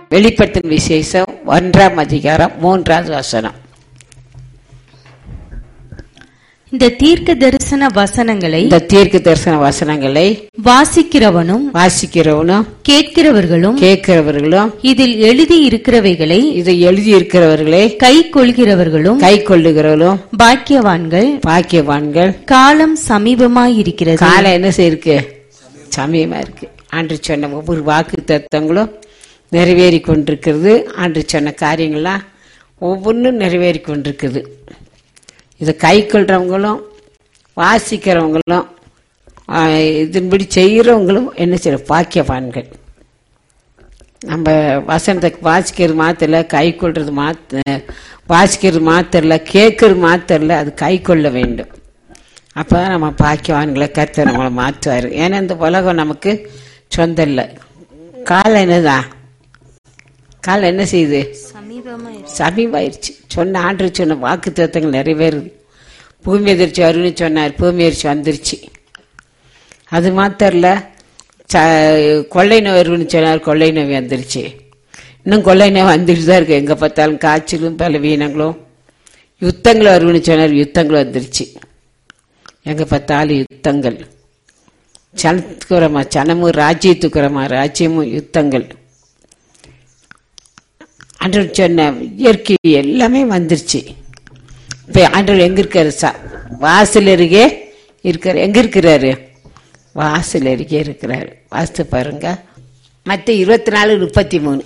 வெளிப்படுத்தின விசேஷம் ஒன்றாம் அதிகாரம் மூன்றாவது வசனம் இந்த தீர்க்க தரிசன வசனங்களை இந்த தீர்க்க தரிசன வசனங்களை வாசிக்கிறவனும் வாசிக்கிறவனும் கேட்கிறவர்களும் கேட்கிறவர்களும் இதில் எழுதி இருக்கிறவைகளை இதை எழுதி இருக்கிறவர்களே கை கொள்கிறவர்களும் கை கொள்ளுகிறவர்களும் பாக்கியவான்கள் பாக்கியவான்கள் காலம் சமீபமாயிருக்கிறது காலம் என்ன செய்யிருக்கு சமயமா இருக்கு ஆண்டு சொன்ன ஒவ்வொரு வாக்கு தத்துவங்களும் நிறைவேறி கொண்டிருக்கிறது ஆண்டு சொன்ன காரியங்கள்லாம் ஒவ்வொன்றும் நிறைவேறி கொண்டிருக்குது இதை கை கொள்றவங்களும் வாசிக்கிறவங்களும் ஆஹ், இதன்படி செய்கிறவங்களும் என்ன செய்ய பாக்கியவான்கள் நம்ம வசனத்தை வாசிக்கிறது மாத்திரல கை கொள்றது மாத்த வாசிக்கிறது மாத்திரல கேட்கறது மாத்திரல அது கை கொள்ள வேண்டும் அப்போ நம்ம பாக்கியவான்களை கர்த்தர் நம்மளை மாற்றுவார் ஏன்னா இந்த உலகம் நமக்கு சொந்தம் இல்லை காலம் என்னதான் காலம் என்ன செய்யுது சமீபமாயிருச்சு சொன்ன ஆண்டு சொன்ன வாக்கு தத்துவங்கள் நிறைவேறுது பூமி எதிர்ச்சி வரும்னு சொன்னார் பூமி எதிர்ச்சி வந்துருச்சு அது மாத்திரல ச கொள்ளை நோய் வரும்னு சொன்னார் கொள்ளை நோய் வந்துருச்சு இன்னும் கொள்ளை நோய் வந்துட்டு தான் இருக்கு எங்கே பார்த்தாலும் காய்ச்சலும் பலவீனங்களும் யுத்தங்கள் வரும்னு சொன்னார் யுத்தங்கள் வந்துருச்சு எங்கே பார்த்தாலும் யுத்தங்கள் சனத்துக்குறமா சனமும் ராஜ்யத்துக்குறமா ராஜ்யமும் யுத்தங்கள் ஆண்டவர் சொன்ன இயற்கை எல்லாமே வந்துருச்சு இப்போ ஆண்டவர் எங்க இருக்காரு சா வாசல் அருகே இருக்காரு எங்க இருக்கிறாரு வாசல் அருகே இருக்கிறாரு வாஸ்து பாருங்க மற்ற இருபத்தி நாலு முப்பத்தி மூணு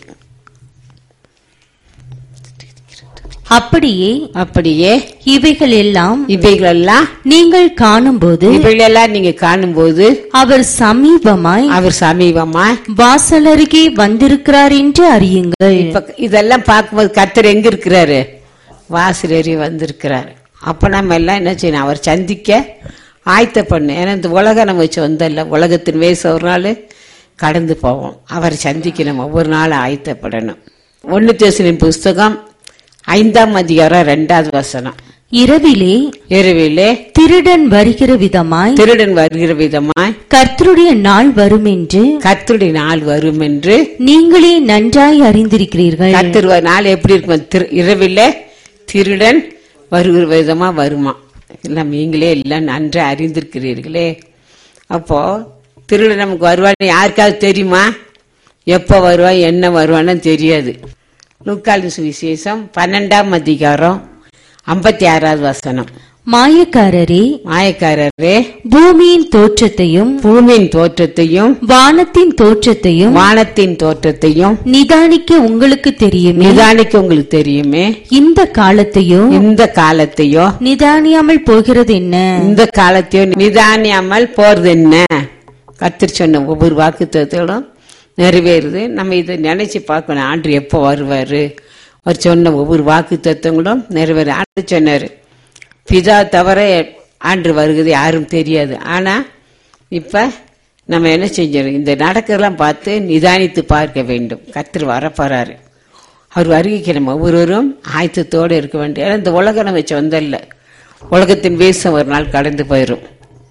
அப்படியே அப்படியே இவைகள் எல்லாம் இவைகளெல்லாம் நீங்கள் காணும்போது இவைகளெல்லாம் நீங்க காணும்போது அவர் சமீபமாய் அவர் சமீபமா வாசலருகே வந்திருக்கிறார் என்று அறியுங்கள் இப்ப இதெல்லாம் பார்க்கும்போது கர்த்தர் எங்க இருக்கிறாரு வாசல் ஏறி வந்திருக்கிறாரு அப்ப நம்ம எல்லாம் என்ன செய்யணும் அவர் சந்திக்க ஆயத்த பண்ணு ஏன்னா இந்த உலகம் நம்ம சொந்தம் இல்லை உலகத்தின் வயசு ஒரு நாள் கடந்து போவோம் அவர் சந்திக்க நம்ம ஒவ்வொரு நாளும் ஆயத்தப்படணும் ஒன்னு தேசனின் புஸ்தகம் ஐந்தாம் அதிகாரம் ரெண்டாவது வசனம் இரவிலே இரவிலே திருடன் வருகிற விதமாய் திருடன் வருகிற விதமாய் கர்த்தருடைய நாள் வரும் என்று கர்த்தருடைய நாள் வரும் என்று நீங்களே நன்றாய் அறிந்திருக்கிறீர்கள் கர்த்தர் வ- நாள் எப்படி இருக்கும் திரு இரவில் திருடன் வருகிற விதமா வருமா எல்லாம் நீங்களே எல்லாம் நன்றா அறிந்திருக்கிறீர்களே அப்போ திருடன் நமக்கு வருவான்னு யாருக்காவது தெரியுமா எப்போ வருவான் என்ன வருவான்னு தெரியாது லூக்காலின் சுவிசேஷம் பன்னெண்டாம் அதிகாரம் ஐம்பத்தி ஆறாவது வசனம் மாயக்காரரே மாயக்காரரே பூமியின் தோற்றத்தையும் பூமியின் தோற்றத்தையும் வானத்தின் தோற்றத்தையும் வானத்தின் தோற்றத்தையும் நிதானிக்க உங்களுக்கு தெரியுமே நிதானிக்க உங்களுக்கு தெரியுமே இந்த காலத்தையோ இந்த காலத்தையோ நிதானியாமல் போகிறது என்ன இந்த காலத்தையும் நிதானியாமல் போறது என்ன கத்திரி சொன்ன ஒவ்வொரு வாக்குத்தத்தோடும் நிறைவேறுது நம்ம இதை நினைச்சு பார்க்கணும் ஆண்டு எப்போ வருவாரு அவர் சொன்ன ஒவ்வொரு வாக்கு தத்துவங்களும் நிறைவேறு ஆண்டு சொன்னாரு பிதா தவிர ஆண்டு வருகிறது யாரும் தெரியாது ஆனா இப்ப நம்ம என்ன செஞ்சோம் இந்த நடக்கிறதெல்லாம் பார்த்து நிதானித்து பார்க்க வேண்டும் கத்திர வரப்போறாரு அவர் வருகைக்கு நம்ம ஒவ்வொருவரும் ஆயத்தத்தோடு இருக்க வேண்டிய ஏன்னா இந்த உலகம் நம்ம சொந்தம் இல்லை உலகத்தின் வேஷம் ஒரு நாள் கடந்து போயிடும்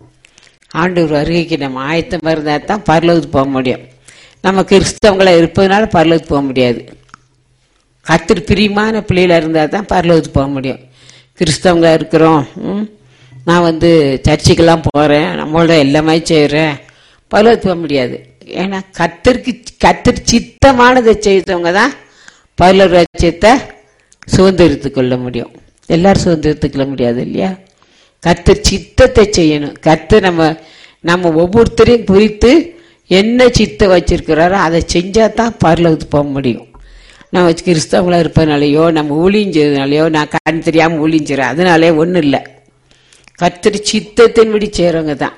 ஆண்டவர் வருகைக்கு நம்ம ஆயத்தம் இருந்தால் தான் பரலோகத்துக்கு போக முடியும் நம்ம கிறிஸ்தவங்களா இருப்பதனால பரலோகத்துக்கு போக முடியாது கத்திரி பிரியமான பிள்ளைகளா இருந்தால் தான் பரலோகத்துக்கு போக முடியும் கிறிஸ்தவங்களா இருக்கிறோம் ம், நான் வந்து சர்ச்சுக்கெல்லாம் போகிறேன் நம்மளோட எல்லாமே செய்கிறேன் பரலோகத்துக்கு போக முடியாது ஏன்னா கத்தருக்கு கத்தர் சித்தமானதை செய்தவங்க தான் பரலோக ராஜ்யத்தை சுதந்திரத்துக் கொள்ள முடியும் எல்லாரும் சுதந்திரத்துக் கொள்ள முடியாது இல்லையா கத்தர் சித்தத்தை செய்யணும் கத்தர் நம்ம நம்ம ஒவ்வொருத்தரையும் குறித்து என்ன சித்தம் வச்சிருக்கிறாரோ அதை செஞ்சா தான் பரலோகத்துக்கு போக முடியும் நம்ம கிறிஸ்தவங்களா இருப்பதனாலயோ நம்ம ஊழிஞ்சதுனாலயோ நான் கண் தெரியாம ஊழிஞ்சிடறேன் அதனாலே ஒன்றும் இல்லை கத்தர் சித்தத்தின்படி செய்கிறவங்க தான்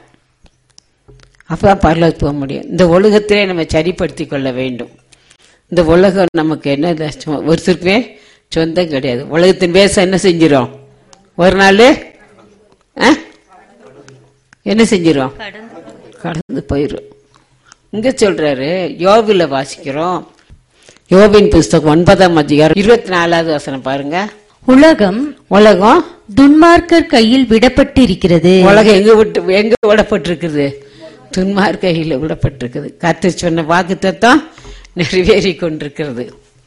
அப்பதான் பரலோகத்துக்கு போக முடியும் இந்த உலகத்திலே நம்ம சரிப்படுத்தி கொள்ள வேண்டும் இந்த உலகம் நமக்கு என்ன இது? சும்மா ஒருத்தருக்குமே சொந்தம் கிடையாது உலகத்தின் பேச என்ன செஞ்சிரும் ஒரு நாள் ஆ? என்ன செஞ்சிரும் கடந்து போயிரும் இங்க சொல்றாரு யோபில வாசிக்கிறோம் யோபின் புஸ்தகம் ஒன்பதாம் அதிகாரம் இருபத்தி நாலாவது வசனம் பாருங்க உலகம் உலகம் துன்மார்க்கர் கையில் விடப்பட்டிருக்கிறது உலகம் எங்க விட்டு எங்க விடப்பட்டிருக்குது துன்மார் கையில் விடப்பட்டிருக்குது கத்து சொன்ன வாக்கு தத்தம் நிறைவேறி கொண்டிருக்கிறது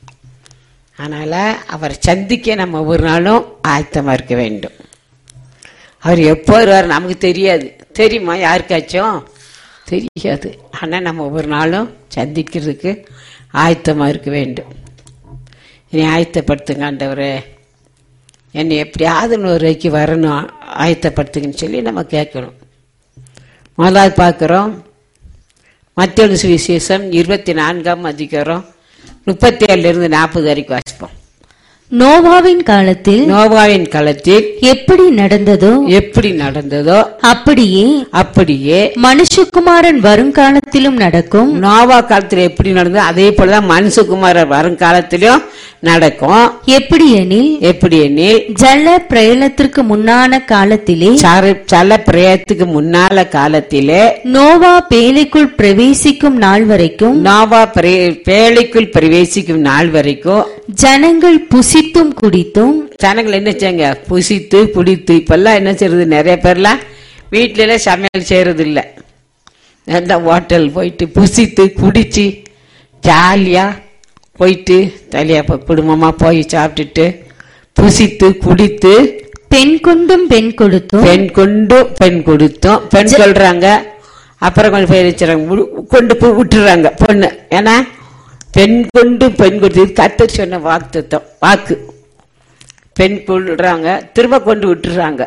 அதனால அவரை சந்திக்க நம்ம ஒவ்வொரு நாளும் ஆயத்தமா இருக்க வேண்டும் அவர் எப்போ வருவார் நமக்கு தெரியாது தெரியுமா யாருக்காச்சும் தெரியாது ஆனால் நம்ம ஒவ்வொரு நாளும் சந்திக்கிறதுக்கு ஆயத்தமாக இருக்க வேண்டும் என்னை ஆயத்தப்படுத்துங்க ஆண்டவரே என்னை எப்படியாவது ஒரு வரைக்கு வரணும் ஆயத்தப்படுத்துங்கன்னு சொல்லி நம்ம கேட்கணும் முதலாவது பார்க்குறோம் மத்திய சுவிசேஷம் இருபத்தி நான்காம் அதிகாரம் முப்பத்தி ஏழுலேருந்து நாற்பது வரைக்கும் வாசிப்போம் நோவாவின் காலத்தில் நோவாவின் காலத்தில் எப்படி நடந்ததோ எப்படி நடந்ததோ அப்படியே அப்படியே மனுஷகுமாரன் வருங்காலத்திலும் நடக்கும் நோவா காலத்துல எப்படி நடந்ததோ அதே போலதான் மனுஷகுமாரர் வருங்காலத்திலும் நடக்கும் எப்படி எனில் எப்படி எனில் ஜல பிரயலத்திற்கு முன்னான காலத்திலே சர- சல பிரயத்துக்கு முன்னால காலத்திலே நோவா பேலைக்குள் பிரவேசிக்கும் நாள் வரைக்கும் நோவா பிரே- பேழைக்குள் பிரவேசிக்கும் நாள் வரைக்கும் ஜனங்கள் புசித்தும் குடித்தும் ஜனங்கள் என்ன செய்யுங்க புசித்து குடித்து இப்பெல்லாம் என்ன செய்யறது நிறைய பேர்லாம் வீட்டுல எல்லாம் சமையல் செய்யறது இல்ல எந்த ஹோட்டல் போயிட்டு புசித்து குடிச்சு ஜாலியா போயிட்டு தலையா குடும்பமா போய் சாப்பிட்டுட்டு புசித்து குடித்து பெண் கொண்டும் பெண் கொடுத்தும் பெண் கொண்டு பெண் கொடுத்தோம் பெண் சொல்றாங்க அப்புறம் கொஞ்சம் பேர் வச்சுறாங்க வு- கொண்டு போய் விட்டுறாங்க பொண்ணு ஏன்னா பெண் கொண்டு பெண் கொடுத்து கத்தர் சொன்ன வாக்கு வாக்கு பெண் கொள்றாங்க திரும்ப கொண்டு விட்டுறாங்க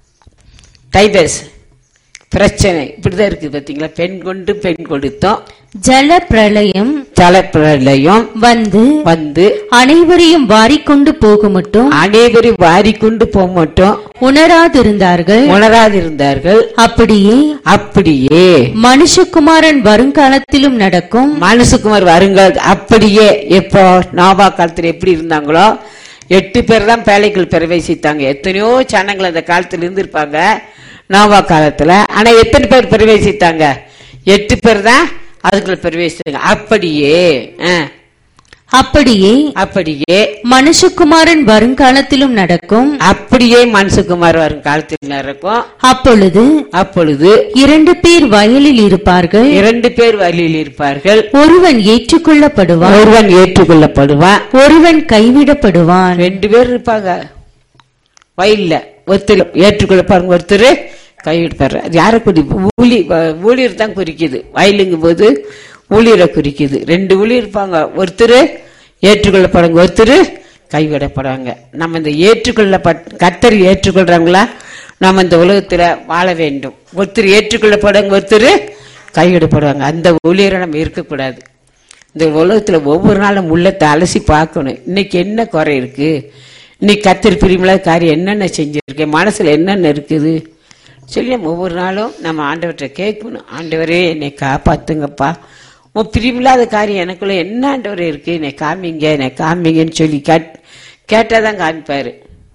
டைபஸ் பிரச்சனை இப்படிதான் இருக்கு பாத்தீங்களா பெண் கொண்டு பெண் கொடுத்தோம் ஜல பிரளயம் ஜலப்பிரளயம் வந்து வந்து அனைவரையும் வாரிக்கொண்டு போகுமட்டும் அனைவரும் வாரிக்கொண்டு போக மாட்டோம் உணராதிருந்தார்கள் உணராதிருந்தார்கள் அப்படியே அப்படியே மனுஷகுமாரன் வருங்காலத்திலும் நடக்கும் மனுசுக்குமார் வருங்கள் அப்படியே எப்போ நோபா காலத்துல எப்படி இருந்தாங்களோ எட்டு பேர் தான் பேழைக்குள் பிரவேசித்தாங்க எத்தனையோ சனங்கள் அந்த காலத்துல இருந்திருப்பாங்க நோபா காலத்துல ஆனா எத்தனை பேர் பிரவேசித்தாங்க எட்டு பேர் தான் அதுக்குள்ள பிரவேசித்தாங்க அப்படியே ஆ, அப்படியே அப்படியே மனுஷகுமாரன் வருங்காலத்திலும் நடக்கும் அப்படியே மனுசுக்குமார் வரும் காலத்தில் நடக்கும் அப்பொழுது அப்பொழுது இரண்டு பேர் வயலில் இருப்பார்கள் இரண்டு பேர் வழியில் இருப்பார்கள் ஒருவன் ஏற்றுக்கொள்ளப்படுவான் ஒருவன் ஏற்றுக்கொள்ளப்படுவான் ஒருவன் கைவிடப்படுவான் ரெண்டு பேர் இருப்பாங்க வயல்ல ஒருத்தர் ஏற்றுக்கொள்ள பாருங்க ஒருத்தர் கைவிடுப்பாரு அது யாரை குறி ஊழி ஊழியர் தான் குறிக்குது வயலுங்கும் போது ஊழியரை குறிக்குது ரெண்டு ஊழியர் இருப்பாங்க ஒருத்தர் ஏற்றுக்கொள்ளப்படுங்க ஒருத்தர் கைவிடப்படுவாங்க நம்ம இந்த ஏற்றுக்கொள்ளப்பட் கத்தர் ஏற்றுக்கொள்றாங்களா நம்ம இந்த உலகத்துல வாழ வேண்டும் ஒருத்தர் ஏற்றுக்கொள்ளப்படுங்க ஒருத்தர் கைவிடப்படுவாங்க அந்த ஊழியரை நம்ம இருக்கக்கூடாது இந்த உலகத்துல ஒவ்வொரு நாளும் உள்ளத்தை அலசி பார்க்கணும் இன்னைக்கு என்ன குறை இருக்கு இன்னைக்கு கத்திரி பிரிமில்லாத காரியம் என்னென்ன செஞ்சிருக்கேன் மனசுல என்னென்ன இருக்குது சொல்லி நம்ம ஒவ்வொரு நாளும் நம்ம ஆண்டவர்கிட்ட கேட்கணும் ஆண்டவரே என்னை காப்பாத்துங்கப்பா உன் பிரிமில்லாத காரியம் எனக்குள்ள என்ன ஆண்டவரே இருக்கு என்னை காமிங்க என்னை காமிங்கன்னு சொல்லி கேட் கேட்டாதான் காமிப்பாரு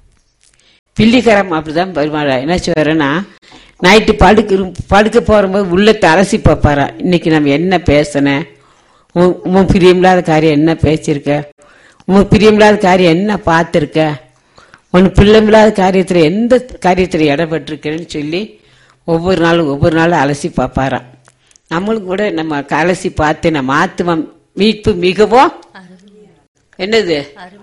பில்லிக்கரம் அப்படிதான் பெருமாள் என்ன சொல்றேன்னா நைட்டு படுக்க படுக்க போகும்போது உள்ளத்தை அலசி பார்ப்பாரா இன்னைக்கு நம்ம என்ன பேசினேன் உன் உன் பிரியமில்லாத காரியம் என்ன பேசியிருக்க உன் பிரியமில்லாத காரியம் என்ன பார்த்துருக்க உன் பிள்ளைமில்லாத காரியத்தில் எந்த காரியத்தில் இடப்பட்டிருக்கேன்னு சொல்லி ஒவ்வொரு நாளும் ஒவ்வொரு நாளும் அலசி பார்ப்பாராம் நம்மளும் கூட நம்ம அலசி பார்த்து நம்ம ஆத்மா மீட்பு மிகவும் என்னது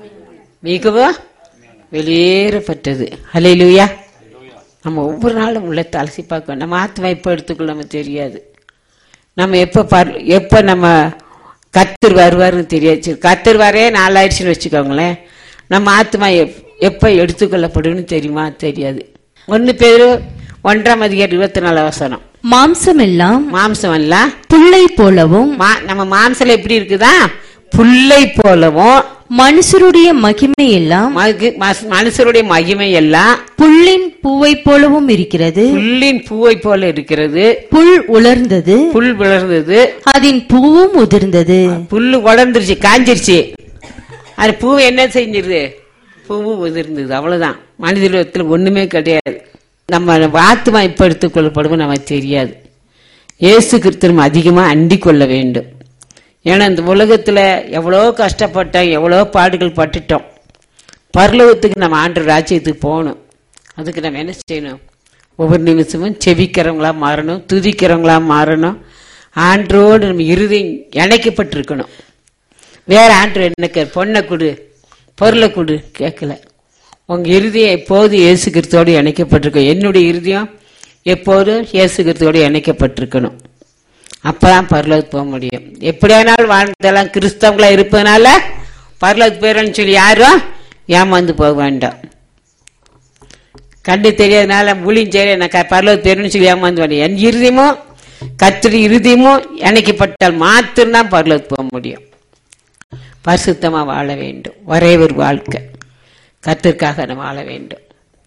மிகவும் வெளியேறப்பட்டது ஹalleluya நம்ம ஒவ்வொரு நாளும் உள்ளத்தை அலசி பார்க்கணும் நம்ம ஆத்மா எப்போ எடுத்துக்கொள்ள நமக்கு தெரியாது நம்ம எப்போ பர் எப்போ நம்ம கத்தர் வருவாருன்னு தெரியாது கத்தர் வரே நாலாயிடுச்சுன்னு வச்சுக்கோங்களேன் நம்ம ஆத்மா எப் எப்போ எடுத்துக்கொள்ளப்படும்னு தெரியுமா தெரியாது ஒன்று பேர் ஒன்றாம் அதிகாரம் இருபத்தி நாலு வசனம் மாம்சமெல்லாம் மாம்சம் எல்லாம் புல்லை போலவும் மா- நம்ம மாம்சம் எப்படி இருக்குதா புல்லை போலவும் மனுஷருடைய மகிமை எல்லாம் மகு- மஸ்- மனுஷருடைய மகிமை எல்லாம் புல்லின் பூவை போலவும் இருக்கிறது புல்லின் பூவை போல இருக்கிறது புல் உலர்ந்தது புல் விளர்ந்தது அதன் பூவும் உதிர்ந்தது புல்லு வளர்ந்துருச்சு காஞ்சிருச்சு அது பூவை என்ன செஞ்சிருது பூவு உதிர்ந்தது அவ்வளவுதான் மனிதத்தில் ஒண்ணுமே கிடையாது நம்ம ஆத்மா இப்ப எடுத்துக்கொள்ளப்படும் நமக்கு தெரியாது இயேசு கிறிஸ்து நம்ம அதிகமா அண்டிக் கொள்ள வேண்டும் ஏன்னா இந்த உலகத்துல எவ்வளோ கஷ்டப்பட்டோம் எவ்வளோ பாடுகள் பட்டுட்டோம் பரலோகத்துக்கு நம்ம ஆண்டு ராஜ்யத்துக்கு போகணும் அதுக்கு நம்ம என்ன செய்யணும் ஒவ்வொரு நிமிஷமும் செவிக்கிறவங்களா மாறணும் துதிக்கிறவங்களா மாறணும் ஆண்டோடு நம்ம இறுதி இணைக்கப்பட்டிருக்கணும் வேற ஆண்டு என்ன கே பொண்ணை கொடு பொருளை கொடு கேட்கல உங்க இருதயம் எப்போதும் இயேசு கிறிஸ்துவோடு இணைக்கப்பட்டிருக்கும் என்னுடைய இருதயம் எப்போதும் இயேசு கிறிஸ்துவோடு இணைக்கப்பட்டிருக்கணும் அப்பதான் பரலோகத்துக்கு போக முடியும் எப்படியானாலும் வாழ்ந்தெல்லாம் கிறிஸ்தவங்களா இருப்பதனால பரலோகத்து போயிடணும்னு சொல்லி யாரும் ஏமாந்து போக வேண்டாம் கண்டு தெரியாதனால மூலியும் சரி நான் பரலோகத்து போயிடணும்னு சொல்லி ஏமாந்து வேண்டாம் என் இருதயமும் கத்திரி இருதயமும் இணைக்கப்பட்டால் மாத்திரம்தான் பரலோகத்துக்கு போக முடியும் பரிசுத்தமா வாழ வேண்டும் ஒரே ஒரு வாழ்க்கை கத்திற்காக நம்ம வாழ வேண்டும்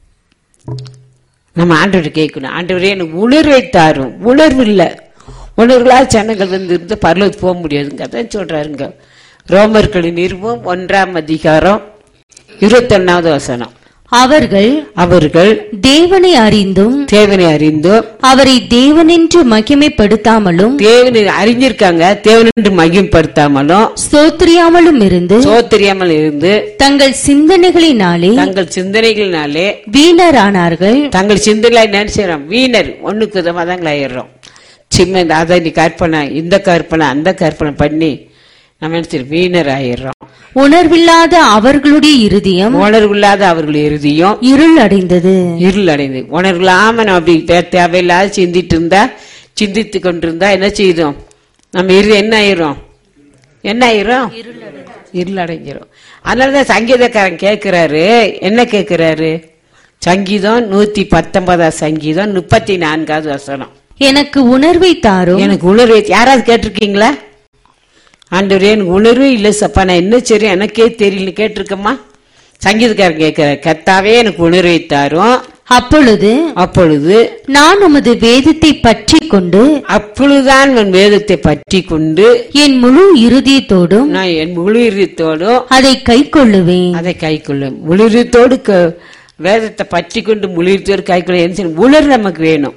நம்ம ஆண்டவர் கேட்கணும் ஆண்டவரே எனக்கு உணர்வை தாரும் உணர்வு இல்லை உணர்வுகளா ஜனங்கள் வந்து இருந்து பரலோகத்துக்கு போக முடியாதுங்க அதான் சொல்றாருங்க ரோமர்களின் நிறுவம் ஒன்றாம் அதிகாரம் இருபத்தொன்னாவது வசனம் அவர்கள் அவர்கள் தேவனை அறிந்தும் தேவனை அறிந்தோம் அவரை தேவனென்று மகிமைப்படுத்தாமலும் தேவனை அறிஞ்சிருக்காங்க தேவனென்று மகிம்படுத்தாமலும் ஸ்தோத்திரியாமலும் இருந்து சோத்தரியாமல் இருந்து தங்கள் சிந்தனைகளினாலே தங்கள் சிந்தனைகளினாலே வீணரானார்கள் தங்கள் சிந்தனை நினைச்சிடறோம் வீணர் ஒண்ணுக்கு விதமாக ஆயிடுறோம் சின்ன அதை நீ கற்பனை இந்த கற்பனை அந்த கற்பனை பண்ணி நம்ம நினைச்சிரு வீணர் ஆயிடுறோம் உணர்வில்லாத அவர்களுடைய இருதயம் உணர்வில்லாத அவர்கள் இறுதியும் இருள் அடைந்தது இருள் அடைந்து உணர்வில்லாம நம்ம அப்படி தே- தேவையில்லாத சிந்திட்டு இருந்தா சிந்தித்து கொண்டிருந்தா என்ன செய்தோம் நம்ம இறுதி என்ன ஆயிரும் என்ன ஆயிரும் இருள் அடைஞ்சிரும் அதனாலதான் சங்கீதக்காரன் கேட்கிறாரு என்ன கேட்கிறாரு சங்கீதம் நூத்தி பத்தொன்பதாம் சங்கீதம் முப்பத்தி நான்காவது வசனம் எனக்கு உணர்வை தாரும் எனக்கு உணர்வு யாராவது கேட்டிருக்கீங்களா ஆண்டவரே எனக்கு உணர்வே இல்லை சப்பா நான் என்ன சரி எனக்கே தெரியல கேட்டிருக்கம்மா சங்கீதக்காரன் கேட்கிறார் கத்தாவே எனக்கு உணர்வை தாரும் அப்பொழுது அப்பொழுது நான் உமது வேதத்தை பற்றி கொண்டு அப்பொழுதுதான் உன் வேதத்தை பற்றி கொண்டு என் முழு இருதயத்தோடும் நான் என் முழு இருத்தோடும் அதை கைக்கொள்ளுவேன் அதை கைக்கொள்ளும் முழுத்தோடு வேதத்தை பற்றி கொண்டு முழுத்தோடு கைக்கொள்ள என்ன செய்யணும்? உணர்வு நமக்கு வேணும்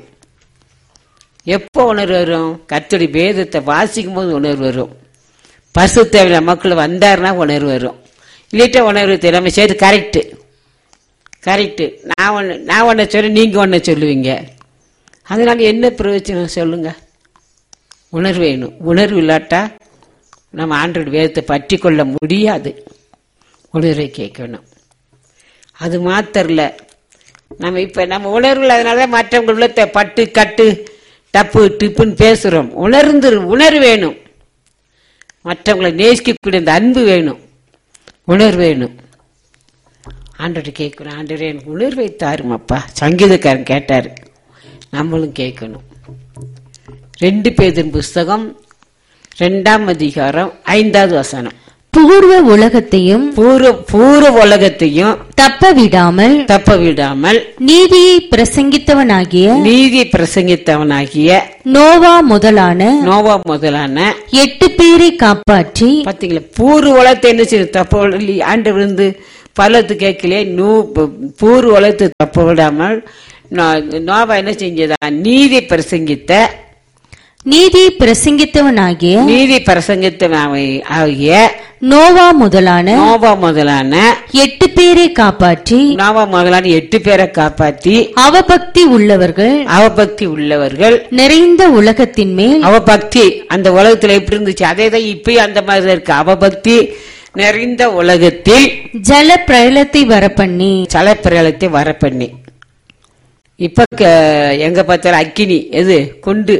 எப்போ உணர்வு வரும் கர்த்தருடைய வேதத்தை வாசிக்கும் போது உணர்வு வரும் பசு தேவையான மக்கள் வந்தாருன்னா உணர்வு வரும் இல்லாட்டா உணர்வு தெரியும் நம்ம சரி கரெக்டு கரெக்டு நான் ஒன்று நான் ஒன்றை சொல்லி நீங்கள் ஒன்றை சொல்லுவீங்க அதனால என்ன பிரயோஜனம் சொல்லுங்க உணர்வு வேணும் உணர்வு இல்லாட்டா நம்ம ஆண்டோட வேதத்தை பற்றி கொள்ள முடியாது உணர்வை கேட்கணும் அது மாத்திரம் இல்ல நம்ம இப்ப நம்ம உணர்வுல அதனால மற்றவங்க உள்ளத்தை பட்டு கட்டு டப்பு டிப்புன்னு பேசுறோம் உணர்ந்து உணர்வு வேணும் மற்றவங்களை நேசிக்கக்கூடிய அந்த அன்பு வேணும் உணர்வு வேணும் ஆண்டோட கேட்கணும் ஆண்டவரே எனக்கு உணர்வை தாருமப்பா சங்கீதக்காரன் கேட்டாரு நம்மளும் கேட்கணும் ரெண்டு பேதின் புஸ்தகம் ரெண்டாம் அதிகாரம் ஐந்தாவது வசனம் பூர்வ உலகத்தையும் பூர்வ பூர்வ உலகத்தையும் தப்ப விடாமல் தப்ப விடாமல் நீதியை பிரசங்கித்தவனாகிய நீதி பிரசங்கித்தவனாகிய நோவா முதலான நோவா முதலான எட்டு பேரை காப்பாற்றி பாத்தீங்களா பூர்வ உலகத்தை என்ன செய்யும் தப்ப விட- ஆண்டு விழுந்து பலத்து கேட்கலையே நூ பூர்வ உலகத்தை தப்ப விடாமல் நோ- நோவா என்ன செஞ்சதா நீதி பிரசங்கித்த நீதியை பிரசங்கித்தவனாகிய நீதி பிரசங்கித்த ஆகிய நோவா முதலான நோவா முதலான எட்டு பேரை காப்பாற்றி நோவா முதலான எட்டு பேரை காப்பாத்தி அவபக்தி உள்ளவர்கள் அவபக்தி உள்ளவர்கள் நிறைந்த உலகத்தின் மேல் அவபக்தி அந்த உலகத்துல எப்படி இருந்துச்சு அதே தான் இப்பயும் அந்த மாதிரி தான் இருக்கு அவபக்தி நிறைந்த உலகத்தில் ஜல பிரளத்தை வரப்பண்ணி சலப்பிரளத்தை வர பண்ணி இப்ப க- எங்க பார்த்தாலும் அக்கினி எது கொண்டு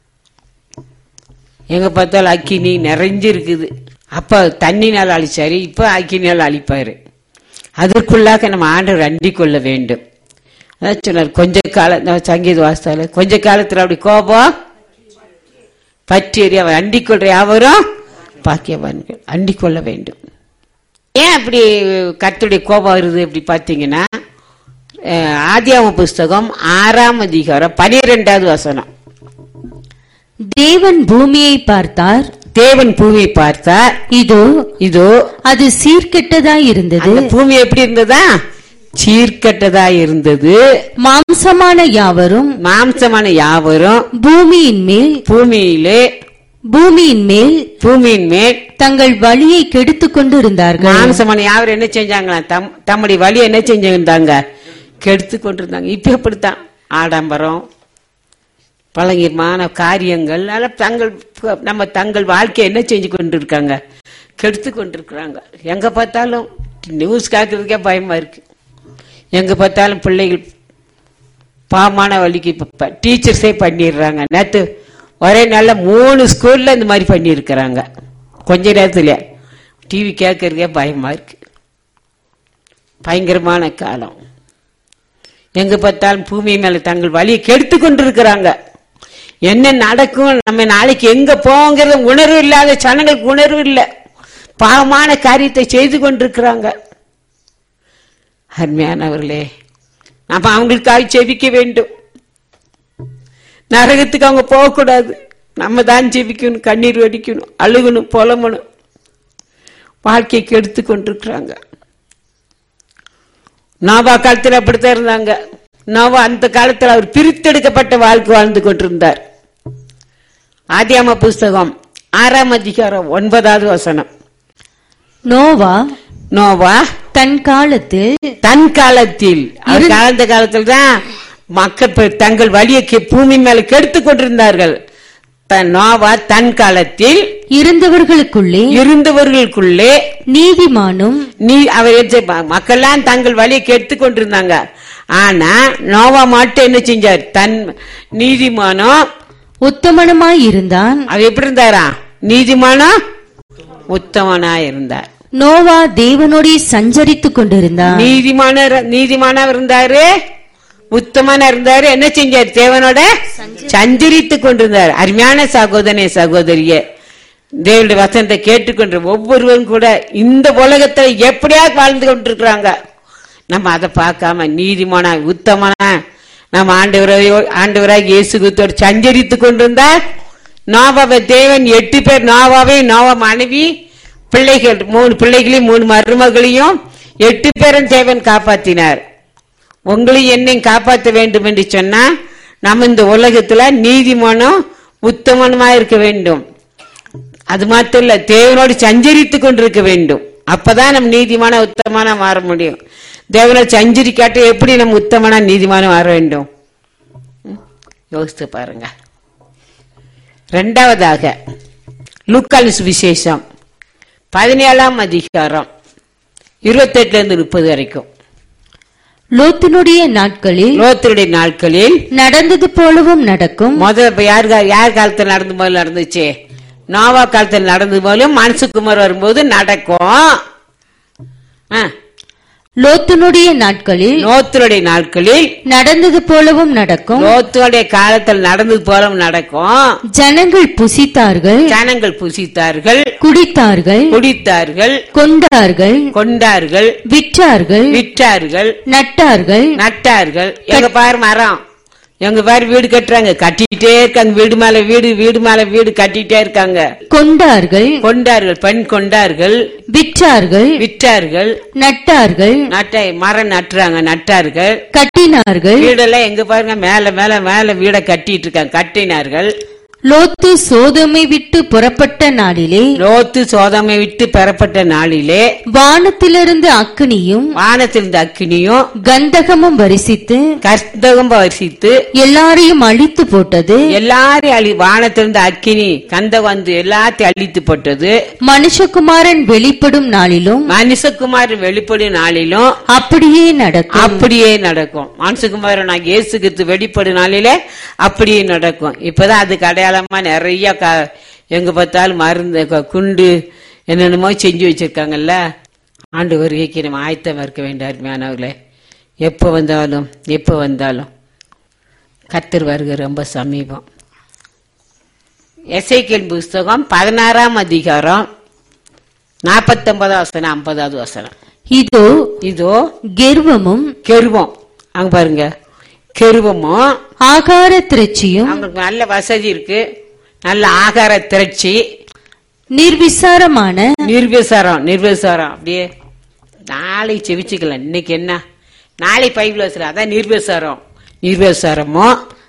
எங்க பார்த்தாலும் அக்கினி நிறைஞ்சு இருக்குது அப்ப தண்ணினால் அழிச்சாரு இப்ப அக்கினியால் அழிப்பாரு அதற்குள்ளாக நம்ம ஆண்டவர் அண்டிக் கொள்ள வேண்டும் அதான் சொன்னார் கொஞ்ச காலம் நம்ம சங்கீத வாசித்தால கொஞ்ச காலத்துல அப்படி கோபம் பற்றி எறிய அவர் அண்டிக் கொள்ற யாவரும் பாக்கியவான்கள் அண்டிக் கொள்ள வேண்டும் ஏன் அப்படி கர்த்தருடைய கோபம் வருது அப்படி பார்த்தீங்கன்னா அஹ், ஆதியாகம புஸ்தகம் ஆறாம் அதிகாரம் பனிரெண்டாவது வசனம் தேவன் பூமியை பார்த்தார் தேவன் பூமியை பார்த்தார் இதோ இதோ அது சீர்கெட்டதாய் இருந்தது அந்த பூமி எப்படி இருந்ததா சீர்கெட்டதா இருந்தது மாம்சமான யாவரும் மாம்சமான யாவரும் பூமியின் மேல் பூமியிலே பூமியின் மேல் பூமியின் மேல் தங்கள் வழியை கெடுத்துக் கொண்டு இருந்தார்கள் மாம்சமான யாவரும் என்ன செஞ்சாங்களா தம் தம்முடைய வழி என்ன செஞ்சிருந்தாங்க கெடுத்து கொண்டிருந்தாங்க இப்ப எப்படித்தான் ஆடம்பரம் பழங்கிரமான காரியங்கள் அதெல்லாம் தங்கள் நம்ம தங்கள் வாழ்க்கையை என்ன செஞ்சு கொண்டிருக்காங்க கெடுத்து கொண்டிருக்கிறாங்க எங்க பார்த்தாலும் நியூஸ் கேட்கறதுக்கே பயமா இருக்கு எங்க பார்த்தாலும் பிள்ளைகள் பாவமான வழிக்கு இப்ப டீச்சர்ஸே பண்ணிடுறாங்க நேத்து ஒரே நாள்ல மூணு ஸ்கூல்ல இந்த மாதிரி பண்ணியிருக்கிறாங்க கொஞ்ச நேரத்துல டிவி கேட்கறதுக்கே பயமா இருக்கு பயங்கரமான காலம் எங்க பார்த்தாலும் பூமி மேல தங்கள் வழியை கெடுத்து கொண்டிருக்கிறாங்க என்ன நடக்கும் நம்ம நாளைக்கு எங்க போங்கிறது உணர்வு இல்லாத ஜனங்களுக்கு உணர்வு இல்லை பாவமான காரியத்தை செய்து கொண்டிருக்கிறாங்க அருமையானவர்களே நாம அவங்களுக்காக செபிக்க வேண்டும் நரகத்துக்கு அவங்க போகக்கூடாது நம்ம தான் ஜெபிக்கணும் கண்ணீர் வடிக்கணும் அழுகணும் புலம்பணும் வாழ்க்கைக்கு எடுத்து கொண்டிருக்கிறாங்க நோவா காலத்தில் அப்படித்தான் இருந்தாங்க நோவா அந்த காலத்தில் அவர் பிரித்தெடுக்கப்பட்ட வாழ்க்கை வாழ்ந்து கொண்டிருந்தார் ஆதியாம புஸ்தகம் ஆறாம் அதிகாரம் ஒன்பதாவது வசனம் நோவா நோவா தன் காலத்தில் தன் காலத்தில் அவர் வாழ்ந்த காலத்தில் தான் மக்கள் பெ- தங்கள் வழியை கெ- பூமி மேல கெடுத்து கொண்டிருந்தார்கள் தன் நோவா தன் காலத்தில் இருந்தவர்களுக்குள்ளே இருந்தவர்களுக்குள்ளே நீதிமானும் நீ அவர் என்ன செய்ய- மக்கள்லாம் தங்கள் வழியை கெடுத்து கொண்டிருந்தாங்க ஆனா நோவா மட்டும் என்ன செஞ்சார் தன் நீதிமானம் உத்தமனுமாய் இருந்தான் அவர் எப்படி இருந்தாரா நீதிமானம் உத்தமனா இருந்தார் நோவா தேவனோடே சஞ்சரித்துக் கொண்டிருந்தான் நீதிமான நீதிமானா இருந்தாரு உத்தமனா இருந்தாரு என்ன செஞ்சார் தேவனோட சஞ்சரித்து கொண்டிருந்தார் அருமையான சகோதரனே சகோதரிய தேவனுடைய வசனத்தை கேட்டுக்கொண்டு ஒவ்வொருவரும் கூட இந்த உலகத்துல எப்படியா வாழ்ந்து கொண்டிருக்கிறாங்க நம்ம அதை பார்க்காம நீதிமானா உத்தமனா நம்ம ஆண்டவரை ஆண்டவராக இயேசு கிறிஸ்துவோடு சஞ்சரித்து கொண்டிருந்தார் நோவாவை தேவன் எட்டு பேர் நோவாவை நோவா மனைவி பிள்ளைகள் மூணு பிள்ளைகளையும் மூணு மருமகளையும் எட்டு பேரும் தேவன் காப்பாத்தினார் உங்களையும் என்னையும் காப்பாற்ற வேண்டும் என்று சொன்னா நம்ம இந்த உலகத்துல நீதிமானும் உத்தமனுமா இருக்க வேண்டும் அது மாத்திரம் இல்ல தேவனோடு சஞ்சரித்து கொண்டிருக்க வேண்டும் அப்பதான் நம்ம நீதிமான உத்தமனா மாற முடியும் தேவனோடு சஞ்சரிக்காட்ட எப்படி நம்ம உத்தமனா நீதிமான மாற வேண்டும் ம்? யோசித்து பாருங்க ரெண்டாவதாக லூக்கால் சுவிசேஷம் பதினேழாம் அதிகாரம் இருபத்தெட்டுல இருந்து முப்பது வரைக்கும் லோத்தினுடைய நாட்களில் லோத்தருடைய நாட்களில் நடந்தது போலவும் நடக்கும் முதல்ல இப்ப யார் கா- யார் காலத்துல நடந்து போல நடந்துச்சு நோவா காலத்துல நடந்தது போலும் மனசுக்குமார் வரும்போது நடக்கும் ஆ, லோத்தினுடைய நாட்களில் லோத்தருடைய நாட்களில் நடந்தது போலவும் நடக்கும் லோத்துடைய காலத்தில் நடந்தது போல நடக்கும் ஜனங்கள் புசித்தார்கள் ஜனங்கள் புசித்தார்கள் குடித்தார்கள் குடித்தார்கள் கொண்டார்கள் கொண்டார்கள் விற்றார்கள் விற்றார்கள் நட்டார்கள் நட்டார்கள் எங்க பாரு மரம் எங்க பாரு வீடு கட்டுறாங்க கட்டிட்டே இருக்காங்க வீடு மேல வீடு வீடு மேல வீடு கட்டிட்டே இருக்காங்க கொண்டார்கள் கொண்டார்கள் பெண் கொண்டார்கள் விற்றார்கள் விற்றார்கள் நட்டார்கள் நட்டை மரம் நட்டுறாங்க நட்டார்கள் கட்டினார்கள் வீடெல்லாம் எங்க பாருங்க மேல மேல மேல வீட கட்டிட்டு இருக்காங்க கட்டினார்கள் லோத்து சோதமை விட்டு புறப்பட்ட நாளிலே லோத்து சோதமை விட்டு பெறப்பட்ட நாளிலே வானத்திலிருந்து அக்கினியும் வானத்திலிருந்து அக்கினியும் கந்தகமும் வரிசித்து கர்த்தகம் வரிசித்து எல்லாரையும் அழித்து போட்டது எல்லாரையும் அழி வானத்திலிருந்து அக்கினி கந்த வந்து எல்லாத்தையும் அழித்து போட்டது மனுஷகுமாரன் வெளிப்படும் நாளிலும் மனுஷகுமார் வெளிப்படும் நாளிலும் அப்படியே நடக்கும் அப்படியே நடக்கும் மனுஷகுமார் நான் இயேசுக்கு வெளிப்படும் நாளிலே அப்படியே நடக்கும் இப்பதான் அதுக்கு அடையாளமா நிறைய க- எங்க பார்த்தாலும் மருந்து க- குண்டு என்னென்னமோ செஞ்சு வச்சிருக்காங்கல்ல ஆண்டு வருகைக்கு நம்ம ஆயத்தமா இருக்க வேண்டிய அருமையானவர்களே எப்போ வந்தாலும் எப்போ வந்தாலும் கத்தர் வருகை ரொம்ப சமீபம் எசைக்கேல் புஸ்தகம் பதினாறாம் அதிகாரம் நாற்பத்தொன்பதாம் வசனம் ஐம்பதாவது வசனம் இதோ இதோ கெர்வமும் கெருவம் அங்க பாருங்க கெருவமும் ஆகார திரட்சியும் அவங்களுக்கு நல்ல வசதி இருக்கு நல்ல ஆகார திரட்சி நிர்விசாரமான நிர்விசாரம் நிர்விசாரம் அப்படியே நாளை செவிச்சுக்கலாம் இன்னைக்கு என்ன நாளை பைபிள் வசனம் அதான் நிர்விசாரம் நிர்விசாரமும்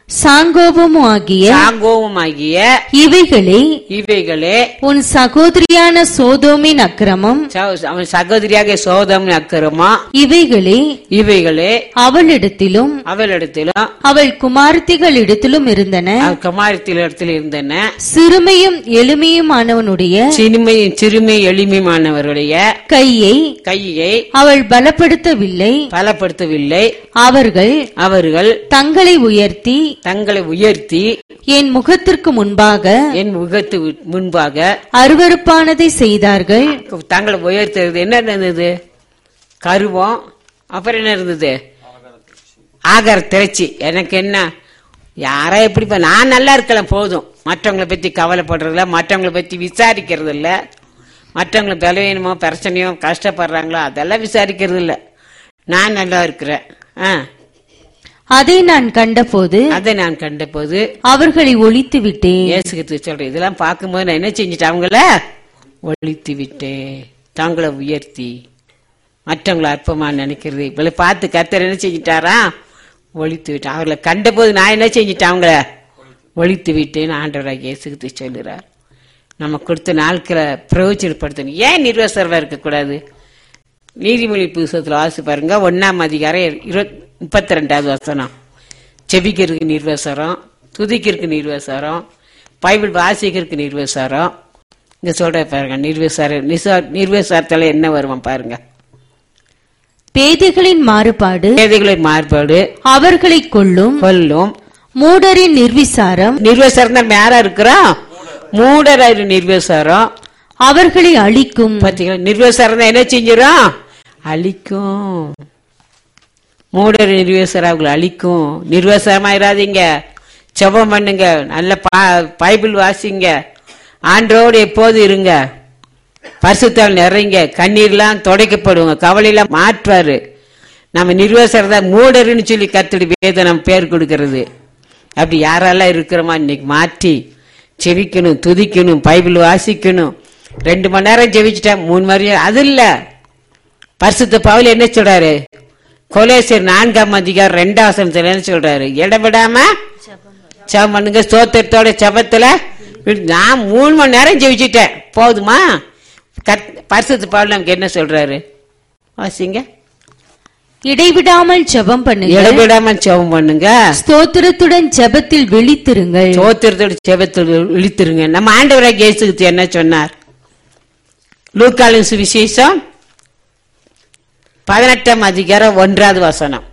சாங்கோபமும் ஆகிய சாங்கோவுமாகிய இவைகளே இவைகளே உன் சகோதரியான சோதோமின் அக்கிரமம் ச- அவன் சகோதரியாக சோதம் அக்கரமா இவைகளே இவைகளே அவளிடத்திலும் அவளிடத்திலும் அவள் குமார்த்திகளிடத்திலும் இருந்தன அவன் குமாரத்தில் இடத்தில் இருந்தன சிறுமையும் எளிமையுமானவனுடைய சிறுமையும் சிறுமி எளிமையானவருடைய கையை கையை அவள் பலப்படுத்தவில்லை பலப்படுத்தவில்லை அவர்கள் அவர்கள் தங்களை உயர்த்தி தங்களை உயர்த்தி என் முகத்திற்கு முன்பாக என் முகத்து முன்பாக அருவருப்பானதை செய்தார்கள் தங்களை உயர்த்துறது என்ன இருந்தது கருவம் அப்புறம் என்ன இருந்தது ஆகார திரைச்சி எனக்கு என்ன யாரா எப்படி ப- நான் நல்லா இருக்கலாம் போதும் மற்றவங்களை பத்தி கவலைப்படுறதில்ல மற்றவங்களை பத்தி விசாரிக்கிறது இல்ல மற்றவங்களை பலவீனமோ பிரச்சனையோ கஷ்டப்படுறாங்களோ அதெல்லாம் விசாரிக்கிறது இல்ல நான் நல்லா இருக்கிறேன் ஆ, அதை நான் கண்டபோது அதை நான் கண்டபோது அவர்களை ஒழித்து விட்டேன் இயேசுக்கு சொல்றேன் இதெல்லாம் பார்க்கும்போது நான் என்ன செஞ்சுட்டேன் அவங்கள ஒழித்து விட்டேன் தங்களை உயர்த்தி மற்றவங்களை அற்பமா நினைக்கிறது இவளை பார்த்து கத்தர் என்ன செஞ்சிட்டாரா ஒழித்து விட்டேன் அவர்களை கண்டபோது நான் என்ன செஞ்சிட்டேன் அவங்கள ஒழித்து விட்டேன்னு ஆண்டவராக இயேசுக்கு சொல்லுறார் நம்ம கொடுத்த நாட்களை பிரயோஜனப்படுத்தணும் ஏன் நிர்வசர்வா இருக்கக்கூடாது நீதிமொழி புதுசத்துல வாசி பாருங்க ஒன்னாம் அதிகாரம் இருபத் முப்பத்தி ரெண்டாவது வசனம் செபிக்கிறதுக்கு நிர்வசரம் துதிக்கிறதுக்கு நிர்வசரம் பைபிள் வாசிக்கிறதுக்கு நிர்வசரம் இங்க சொல்ற பாருங்க நிர்வசார நிர்வசாரத்துல என்ன வருவான் பாருங்க பேதைகளின் மாறுபாடு தேதிகளின் மாறுபாடு அவர்களை கொள்ளும் கொல்லும் மூடரின் நிர்விசாரம் நிர்வசாரம் தான் யாரா இருக்கிறோம் மூடராயிரு நிர்வசாரம் அவர்களை அழிக்கும் பாத்தீங்களா நிர்வசாரம் தான் என்ன செஞ்சிடும் அழிக்கும் மூடர் நிர்வசாரம் அவங்களை அழிக்கும் நிர்வசாரமாயிராதீங்க செபம் பண்ணுங்க நல்ல பா- பைபிள் வாசிங்க ஆண்டோடு எப்போது இருங்க பரிசுத்தால் நிறைங்க கண்ணீர்லாம் துடைக்கப்படுங்க கவலையெல்லாம் மாற்றுவாரு நம்ம நிர்வசரதா மூடர்னு சொல்லி கத்துடி வேதனம் பேர் கொடுக்கறது அப்படி யாரெல்லாம் இருக்கிறோமா இன்னைக்கு மாற்றி செவிக்கணும் துதிக்கணும் பைபிள் வாசிக்கணும் ரெண்டு மணி நேரம் ஜெபிச்சிட்டேன் மூணு மணி நேரம் அது இல்ல பரிசுத்த பவுல் என்ன சொல்றாரு கொலேசியர் நான்காம் அதிகாரம் ரெண்டாம் வசனத்துல என்ன சொல்றாரு இடவிடாம ஜெபம் பண்ணுங்க ஸ்தோத்திரத்தோட ஜெபத்துல விடு- நான் மூணு மணி நேரம் ஜெபிச்சிட்டேன் போதுமா கத் பரிசுத்த பவுல் நமக்கு என்ன சொல்றாரு வாசிங்க இடைவிடாமல் ஜெபம் பண்ணுங்க இடவிடாம ஜெபம் பண்ணுங்க ஸ்தோத்திரத்துடன் ஜெபத்தில் விழித்திருங்கள் சோத்திரத்தோட செபத்தில் இழுத்துருங்க நம்ம ஆண்டவராக இயேசுக்கு என்ன சொன்னார் லூக்காலின் சுவிசேஷம் பதினெட்டாம் அதிகாரம் ஒன்றாவது வசனம்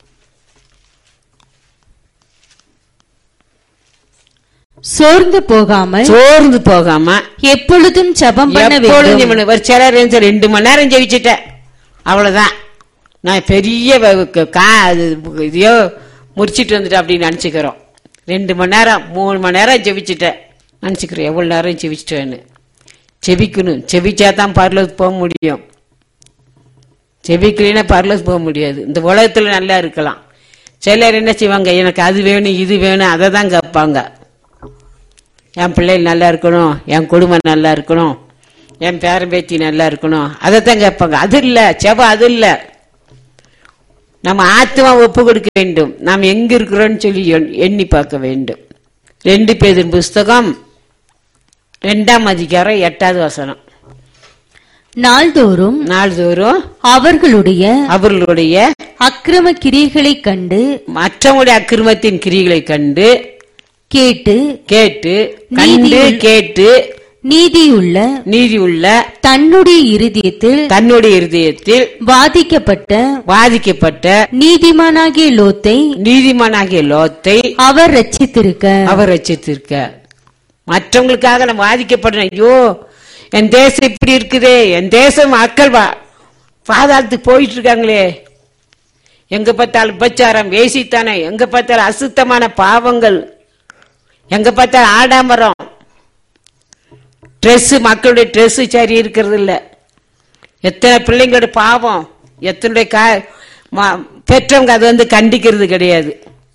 சோர்ந்து போகாமல் சோர்ந்து போகாம எப்பொழுதும் ஜெபம் பண்ண எப்பொழுதும் வேண்டும் இவனு ஒரு சிலர் இருந்து ரெண்டு மணி நேரம் ஜெயிச்சிட்டேன் அவ்வளவுதான் நான் பெரிய வ- க- கா அது இதையோ முடிச்சிட்டு வந்துட்டேன் அப்படின்னு நினச்சிக்கிறோம் ரெண்டு மணி நேரம் மூணு மணி நேரம் ஜெபிச்சிட்டேன் நினச்சிக்கிறோம் எவ்வளோ நேரம் ஜெபிச்சிட்டேன்னு செபிக்கணும் செபிச்சா தான் பரலோக்கு போக முடியும் செபிக்கலைன்னா பரலோக்கு போக முடியாது இந்த உலகத்துல நல்லா இருக்கலாம் சிலர் என்ன செய்வாங்க எனக்கு அது வேணும் இது வேணும் அதை தான் கேட்பாங்க என் பிள்ளைகள் நல்லா இருக்கணும் என் குடும்பம் நல்லா இருக்கணும் என் பேரன் பேத்தி நல்லா இருக்கணும் அதை தான் கேட்பாங்க அது இல்ல செபம் அது இல்ல நம்ம ஆத்மா ஒப்பு கொடுக்க வேண்டும் நாம் எங்க இருக்கிறோம்னு சொல்லி எண்- எண்ணி பார்க்க வேண்டும் ரெண்டு பேரின் புஸ்தகம் ரெண்டாம் அதிகாரம் எட்டாவது வசனம் நாள்தோறும் நாள்தோறும் அவர்களுடைய அவர்களுடைய அக்கிரம கிரியைகளைக் கண்டு மற்றவங்களுடைய அக்கிரமத்தின் கிரிகளை கண்டு கேட்டு கேட்டு கண்டு நீதியுள்ள- கேட்டு நீதியுள்ள நீதி உள்ள தன்னுடைய இருதயத்தில் தன்னுடைய இருதயத்தில் வாதிக்கப்பட்ட பாதிக்கப்பட்ட நீதிமானாகிய லோத்தை நீதிமானாகிய லோத்தை அவர் ரட்சித்திருக்க அவர் ரச்சித்திருக்க மற்றவங்களுக்காக நம்ம பாதிக்கப்படுறோம் ஐயோ என் தேசம் இப்படி இருக்குதே என் தேசம் மக்கள் வா பாதாளத்துக்கு போயிட்டு இருக்காங்களே எங்க பார்த்தாலும் உபச்சாரம் வேசித்தானே எங்க பார்த்தாலும் அசுத்தமான பாவங்கள் எங்க பார்த்தாலும் ஆடாமரம் Dress மக்களுடைய Dress சரி இருக்கிறது இல்ல எத்தனை பிள்ளைங்களோட பாவம் எத்தனை கா ம- பெற்றவங்க அது வந்து கண்டிக்கிறது கிடையாது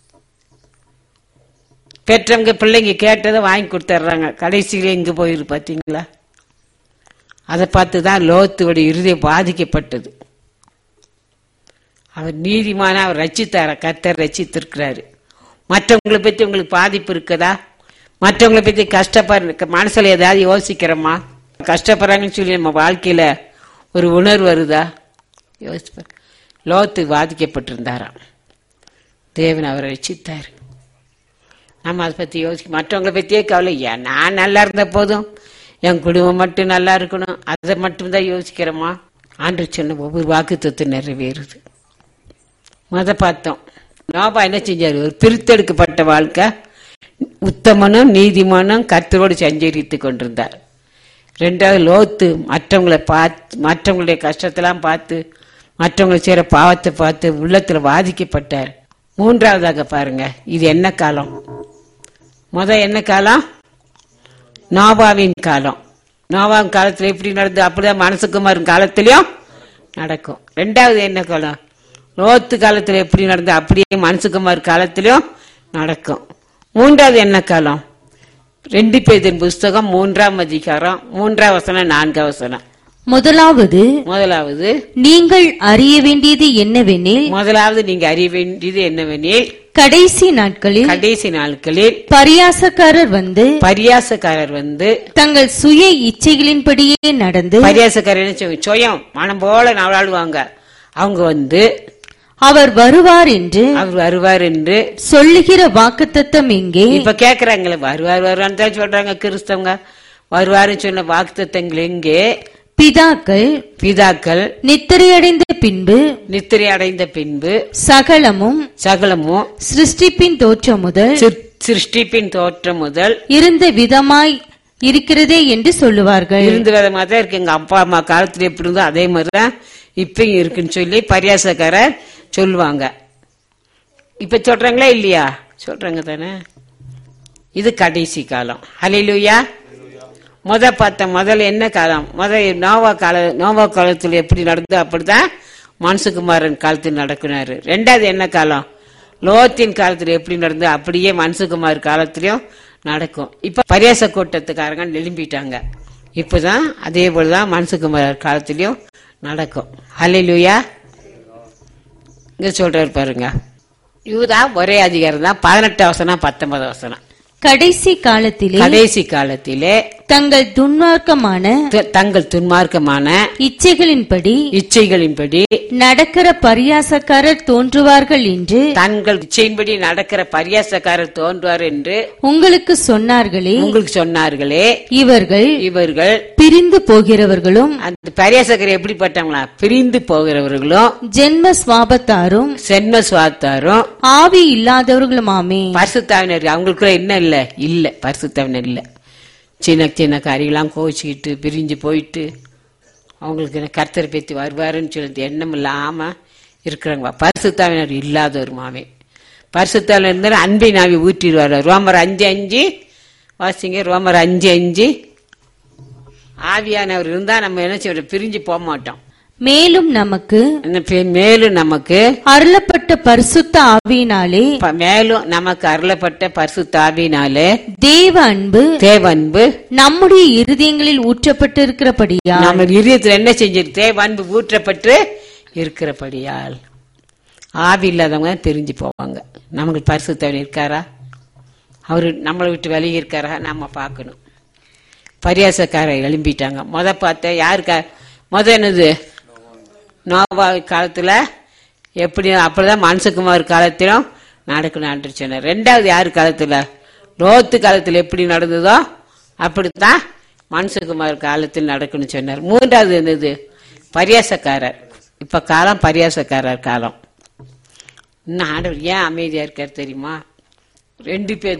பெற்றவங்க பிள்ளைங்க கேட்டதை வாங்கி கொடுத்துட்றாங்க கடைசியில எங்க போயிரு பாத்தீங்களா அதை பார்த்து தான் லோத்துடைய இருதயம் பாதிக்கப்பட்டது அவர் நீதிமான அவர் ரச்சித்தார கத்தர் ரச்சித்திருக்கிறாரு மற்றவங்களை பத்தி உங்களுக்கு பாதிப்பு இருக்குதா மற்றவங்களை பத்தி கஷ்டப்படுற மனசுல ஏதாவது யோசிக்கிறோமா கஷ்டப்படுறாங்கன்னு சொல்லி நம்ம வாழ்க்கையில ஒரு உணர்வு வருதா யோசிப்ப லோத்து பாதிக்கப்பட்டிருந்தாராம் தேவன் அவரை ரட்சித்தார் நம்ம அதை பத்தி யோசிக்க மற்றவங்களை பத்தியே கவலை ஏன் நான் நல்லா இருந்த போதும் என் குடும்பம் மட்டும் நல்லா இருக்கணும் அதை மட்டும்தான் யோசிக்கிறோமா ஆண்டு சொன்ன ஒவ்வொரு வாக்கு நிறைவேறுது முத பார்த்தோம் நோபா என்ன செஞ்சாரு ஒரு பிரித்தெடுக்கப்பட்ட வாழ்க்கை உத்தமனும் நீதிமானும் கர்த்தரோடு சஞ்சரித்து கொண்டிருந்தார் ரெண்டாவது லோத்து மற்றவங்களை பார்த்து மற்றவங்களுடைய கஷ்டத்தெல்லாம் பார்த்து மற்றவங்களை செய்யற பாவத்தை பார்த்து உள்ளத்துல பாதிக்கப்பட்டார் மூன்றாவதாக பாருங்க இது என்ன காலம் முத என்ன காலம் நோபாவின் காலம் நோபாவின் காலத்துல எப்படி நடந்து அப்படிதான் மனசுக்குமாரும் காலத்திலயும் நடக்கும் ரெண்டாவது என்ன காலம் லோத்து காலத்துல எப்படி நடந்து அப்படியே மனசுக்குமார் காலத்திலயும் நடக்கும் மூன்றாவது என்ன காலம் ரெண்டு பேதின் புஸ்தகம் மூன்றாம் அதிகாரம் மூன்றாம் வசனம் நான்காம் வசனம் முதலாவது முதலாவது நீங்கள் அறிய வேண்டியது என்னவெனில் முதலாவது நீங்க அறிய வேண்டியது என்னவெனில் கடைசி நாட்களில் கடைசி நாட்களில் பரியாசக்காரர் வந்து பரியாசக்காரர் வந்து தங்கள் சுய இச்சைகளின்படியே நடந்து பரியாசக்காரர் என்ன செய்வாங்க? சுயம் மனம் போல நாளாடுவாங்க அவங்க வந்து அவர் வருவார் என்று அவர் வருவார் என்று சொல்லுகிற வாக்குத்தத்தம் எங்கே இப்ப கேக்குறாங்களே வருவார் வருவான்னு தான் சொல்றாங்க கிறிஸ்தவங்க வருவாருன்னு சொன்ன வாக்குத்தத்தங்கள் எங்கே பிதாக்கள் பிதாக்கள் நித்திரையடைந்த பின்பு நித்திரை அடைந்த பின்பு சகலமும் சகலமும் சிருஷ்டிப்பின் தோற்றம் முதல் சிற்- சிருஷ்டிப்பின் தோற்றம் முதல் இருந்த விதமாய் இருக்கிறதே என்று சொல்லுவார்கள் இருந்த விதமா தான் இருக்கு எங்க அப்பா அம்மா காலத்துல எப்படி இருந்தோ அதே மாதிரிதான் இப்பயும் இருக்குன்னு சொல்லி பரியாசக்காரர் சொல்லுவாங்க இப்ப சொல்றாங்களா இல்லையா சொல்றாங்க தானே இது கடைசி காலம் ஹalleluya முத பார்த்த முதல்ல என்ன காலம் முத நோவா கால நோவா காலத்துல எப்படி நடந்தோ அப்படிதான் மனசுகுமாரன் காலத்தில் நடக்குனாரு ரெண்டாவது என்ன காலம் லோத்தின் காலத்துல எப்படி நடந்தோ அப்படியே மனசுகுமார் காலத்திலயும் நடக்கும் இப்ப பரியாச கூட்டத்துக்காரங்க எழும்பிட்டாங்க இப்பதான் அதே போலதான் மனசுகுமார் காலத்திலயும் நடக்கும் ஹalleluya இங்க சொல்றாரு பாருங்க இதுதான் ஒரே அதிகாரம் தான் பதினெட்டு வசனம் பத்தொன்பது வசனம் கடைசி காலத்திலே கடைசி காலத்திலே தங்கள் துன்மார்க்கமான த- தங்கள் துன்மார்க்கமான இச்சைகளின்படி இச்சைகளின்படி நடக்கிற பரியாசக்காரர் தோன்றுவார்கள் என்று தங்கள் இச்சையின்படி நடக்கிற பரியாசக்காரர் தோன்றுவார் என்று உங்களுக்கு சொன்னார்களே உங்களுக்கு சொன்னார்களே இவர்கள் இவர்கள் பிரிந்து போகிறவர்களும் அந்த பரியாசக்கர் எப்படிப்பட்டவங்களா பிரிந்து போகிறவர்களும் ஜென்ம சுவாபத்தாரும் சென்ம சுவாத்தாரும் ஆவி இல்லாதவர்களுமாமே பரிசுத்தாவினர் அவங்களுக்குள்ள என்ன இல்ல இல்ல பரிசுத்தாவினர் இல்ல சின்ன சின்ன காரியெல்லாம் கோச்சிக்கிட்டு பிரிஞ்சு போயிட்டு அவங்களுக்கு என்ன கர்த்தரை பத்தி வருவாருன்னு சொல்லிட்டு எண்ணம் இல்லாம இருக்கிறாங்க பரிசுத்தாவினர் இல்லாத ஒரு மாமே பரிசுத்தாவினர் இருந்தாலும் அன்பை நாவி ஊற்றிடுவார் ரோமர் அஞ்சு அஞ்சு வாசிங்க ரோமர் அஞ்சு அஞ்சு ஆவியானவர் இருந்தா நம்ம என்ன செய்வோம் பிரிஞ்சு போக மாட்டோம் மேலும் நமக்கு என்ன பே- மேலும் நமக்கு அருளப்பட்ட பரிசுத்த ஆவியினாலே ப- மேலும் நமக்கு அருளப்பட்ட பரிசுத்தாவினாலே தேவ அன்பு தேவன்பு நம்முடைய இருதயங்களில் ஊற்றப்பட்டிருக்கிறபடியா நம்ம இதயத்துல என்ன செஞ்சிருக்கு தேவன்பு ஊற்றப்பட்டு இருக்கிறபடியால் ஆவி இல்லாதவங்க தான் தெரிஞ்சு போவாங்க நமக்கு பரிசுத்தவன் இருக்காரா அவரு நம்மளை விட்டு விலகி இருக்காரா நம்ம பார்க்கணும் பரியாசக்காரர் எழும்பிட்டாங்க முத பார்த்த யாருக்கா முத என்னது நோவா காலத்துல எப்படி அப்படிதான் மனசுக்குமார் காலத்திலும் நடக்கணும் சொன்னார் ரெண்டாவது யார் காலத்துல லோத்து காலத்துல எப்படி நடந்ததோ அப்படித்தான் மனசுக்குமார் காலத்தில் நடக்கணும்னு சொன்னார் மூன்றாவது என்னது பரியாசக்காரர் இப்ப காலம் பரியாசக்காரர் காலம் இன்னும் ஆண்டவர் ஏன் அமைதியா இருக்கார் தெரியுமா ரெண்டு பேர்